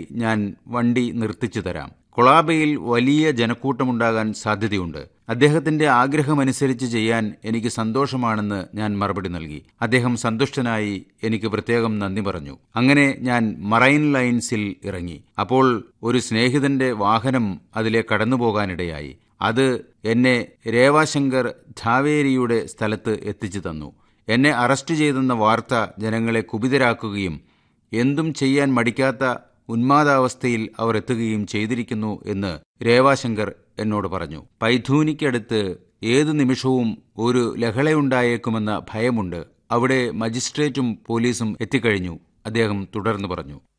ഞാൻ വണ്ടി നിർത്തിച്ചു തരാം കൊളാബയിൽ വലിയ ജനക്കൂട്ടമുണ്ടാകാൻ സാധ്യതയുണ്ട് അദ്ദേഹത്തിന്റെ ആഗ്രഹമനുസരിച്ച് ചെയ്യാൻ എനിക്ക് സന്തോഷമാണെന്ന് ഞാൻ മറുപടി നൽകി അദ്ദേഹം സന്തുഷ്ടനായി എനിക്ക് പ്രത്യേകം നന്ദി പറഞ്ഞു അങ്ങനെ ഞാൻ മറൈൻ ലൈൻസിൽ ഇറങ്ങി അപ്പോൾ ഒരു സ്നേഹിതന്റെ വാഹനം അതിലെ കടന്നുപോകാനിടയായി അത് എന്നെ രേവാശങ്കർ ധാവേരിയുടെ സ്ഥലത്ത് എത്തിച്ചു തന്നു എന്നെ അറസ്റ്റ് ചെയ്തെന്ന വാർത്ത ജനങ്ങളെ കുപിതരാക്കുകയും എന്തും ചെയ്യാൻ മടിക്കാത്ത ഉന്മാദാവസ്ഥയിൽ അവർ എത്തുകയും ചെയ്തിരിക്കുന്നു എന്ന് രേവാശങ്കർ എന്നോട് പറഞ്ഞു പൈഥൂനിക്കടുത്ത് ഏതു നിമിഷവും ഒരു ലഹളയുണ്ടായേക്കുമെന്ന ഭയമുണ്ട് അവിടെ മജിസ്ട്രേറ്റും പോലീസും എത്തിക്കഴിഞ്ഞു അദ്ദേഹം തുടർന്നു പറഞ്ഞു